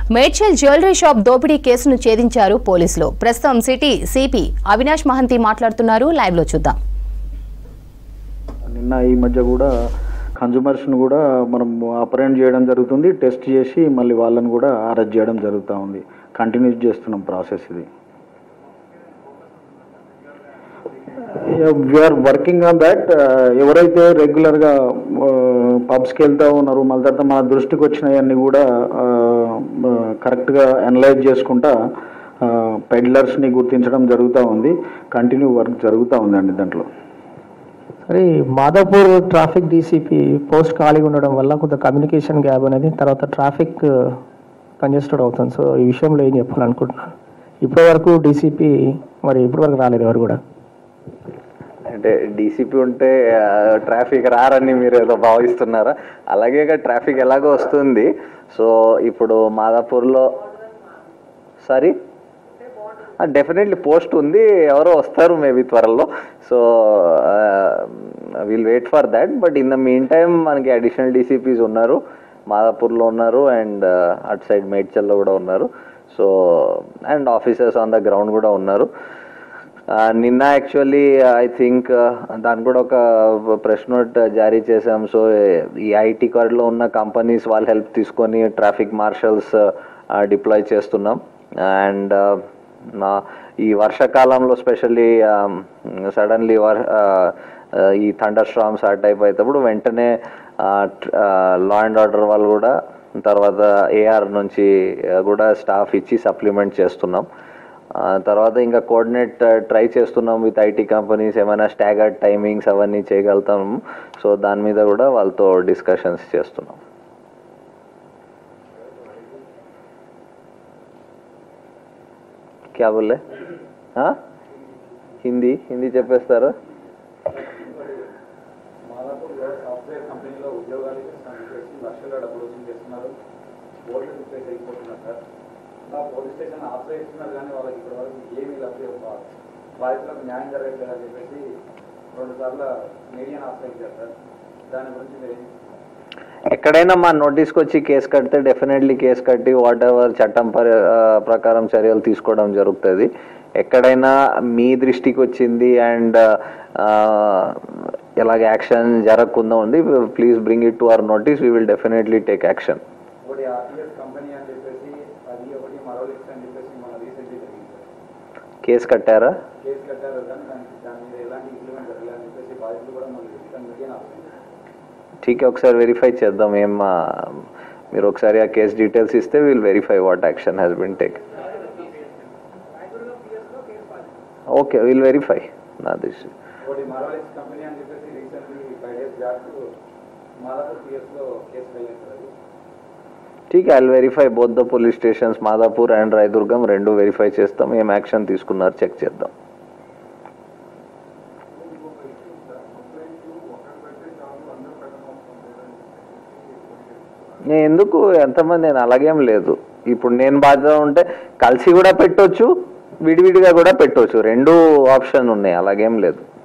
Medchal jewellery shop దోపిడీ కేసును ఛేదించారు పోలీసులు ప్రస్తుతం సిటీ సిపి అవినాష్ మహంతి మాట్లాడుతున్నారు లైవ్ లో చూద్దాం నిన్న ఈ మధ్య కూడా కన్జ్యూమర్స్ని కూడా మనం అపరెంట్ చేయడం జరుగుతుంది టెస్ట్ చేసి మళ్ళీ వాళ్ళని కూడా అరెస్ట్ చేయడం జరుగుతూ ఉంది కంటిన్యూ చేస్తున్నాం ప్రాసెస్ ఇది వీఆర్ వర్కింగ్ ఆన్ దాట్ ఎవరైతే రెగ్యులర్గా పబ్స్కి వెళ్తూ ఉన్నారు మళ్ళీ తర్వాత మన దృష్టికి వచ్చినవన్నీ కూడా కరెక్ట్గా అనలైజ్ చేసుకుంటా పెడ్లర్స్ని గుర్తించడం జరుగుతూ ఉంది కంటిన్యూ వర్క్ జరుగుతూ ఉందండి దాంట్లో సరే మాదాపూర్ ట్రాఫిక్ డీసీపీ పోస్ట్ ఖాళీగా ఉండడం వల్ల కొంత కమ్యూనికేషన్ గ్యాప్ అనేది తర్వాత ట్రాఫిక్ కంజెస్టెడ్ అవుతుంది సో ఈ విషయంలో ఏం చెప్పాలనుకుంటున్నాను ఇప్పటి వరకు డీసీపీ మరి ఇప్పటి వరకు రాలేదు ఎవరు కూడా అంటే డీసీపీ ఉంటే ట్రాఫిక్ రారని మీరు ఏదో భావిస్తున్నారా అలాగే ట్రాఫిక్ ఎలాగో వస్తుంది సో ఇప్పుడు మాదాపూర్లో సారీ డెఫినెట్లీ పోస్ట్ ఉంది ఎవరో వస్తారు మేబీ త్వరలో so will wait for that but in the mean time మనకి అడిషనల్ డీసీపీస్ ఉన్నారు మాదాపూర్లో ఉన్నారు అండ్ అటు సైడ్ మేడ్చల్లో కూడా ఉన్నారు so and officers on the ground కూడా ఉన్నారు ఆ, నిన్న యాక్చువల్లీ ఐ థింక్ దాని కూడా ఒక ప్రెస్ నోట్ జారీ చేసాం సో ఈ ఐటీ కార్డులో ఉన్న కంపెనీస్ వాళ్ళ హెల్ప్ తీసుకొని ట్రాఫిక్ మార్షల్స్ డిప్లాయ్ చేస్తున్నాం అండ్ నా ఈ వర్షాకాలంలో స్పెషల్లీ సడన్లీ వర్ ఆ, ఆ, ఈ థండర్ స్ట్రామ్స్ ఆ టైప్ అయినప్పుడు వెంటనే లా అండ్ ఆర్డర్ వాళ్ళు కూడా తర్వాత ఏఆర్ నుంచి ఆ, కూడా స్టాఫ్ ఇచ్చి సప్లిమెంట్ చేస్తున్నాం ఆ, తర్వాత ఇంకా కోఆర్డినేట్ ట్రై చేస్తున్నాం విత్ ఐటీ కంపెనీస్ ఏమైనా స్టాగర్డ్ టైమింగ్స్ అవన్నీ చేయగలుగుతాం సో దాని మీద కూడా వాళ్ళతో డిస్కషన్స్ చేస్తున్నాం క్యా బోలే हाँ? హిందీ హిందీ చెప్పేస్తారా మాదాపూర్లో సాఫ్ట్వేర్ కంపెనీలో ఉద్యోగాలు ఇస్తామని చెప్పేసి లక్షల డబ్బులు వసూలు చేస్తున్నారు బోర్డులు రిప్లేస్ అయిపోతున్నారు సార్ ఇలా పోలీస్ స్టేషన్ ఆశ్రయిస్తున్నారు కానీ వాళ్ళకి ఇప్పటి వరకు ఏమీ లభ్యం బాధితులకు న్యాయం జరగట్లేదు అని చెప్పేసి రెండు సార్లు మీడియాను ఆశ్రయించారు సార్ దాని గురించి మీరు ఏం ఎక్కడైనా మా నోటీస్కి వచ్చి కేసు కడితే డెఫినెట్లీ కేసు కట్టి వాట్ ఎవర్ చట్టం పరి ఆ, ప్రకారం చర్యలు తీసుకోవడం జరుగుతుంది ఎక్కడైనా మీ దృష్టికి వచ్చింది అండ్ ఎలాగ యాక్షన్ జరగకుండా ఉంది please bring it to our notice we will definitely take action ఒకటి ఆర్టీఎస్ కంపెనీ అని చెప్పేసి అది ఒకటి మరో లిక్స్ అని చెప్పేసి మన రీసెంట్లీ జరిగింది సార్ కేసు కట్టారా కేసు కట్టారు కానీ దానికి దాని మీద ఎలాంటి ఇంప్లిమెంట్ జరగలేదు అని చెప్పేసి బాధితులు కూడా మళ్ళీ రిటర్న్ మీడియాను ఆశ్రయించారు ఠీక్ ఒకసారి వెరిఫై చేద్దాం ఏం ఆ, మీరు ఒకసారి ఆ కేసు డీటెయిల్స్ ఇస్తే will verify what action has been taken okay will verify నా దృష్టి ఒకటి మరోలిక్స్ కంపెనీ అని చెప్పేసి recently five days back Madhapur పిఎస్లో కేసు ఫైల్ చేశారు అది ఠీక్ I verify both the police stations Madhapur and Rayadurgam రెండు వెరిఫై చేస్తాం ఏం యాక్షన్ తీసుకున్నారు చెక్ చేద్దాం నేను ఎందుకు ఎంతమంది నేను అలాగేం లేదు ఇప్పుడు నేను బాధ్యత ఉంటే కలిసి కూడా పెట్టొచ్చు విడివిడిగా కూడా పెట్టొచ్చు రెండు ఆప్షన్ ఉన్నాయి అలాగేం లేదు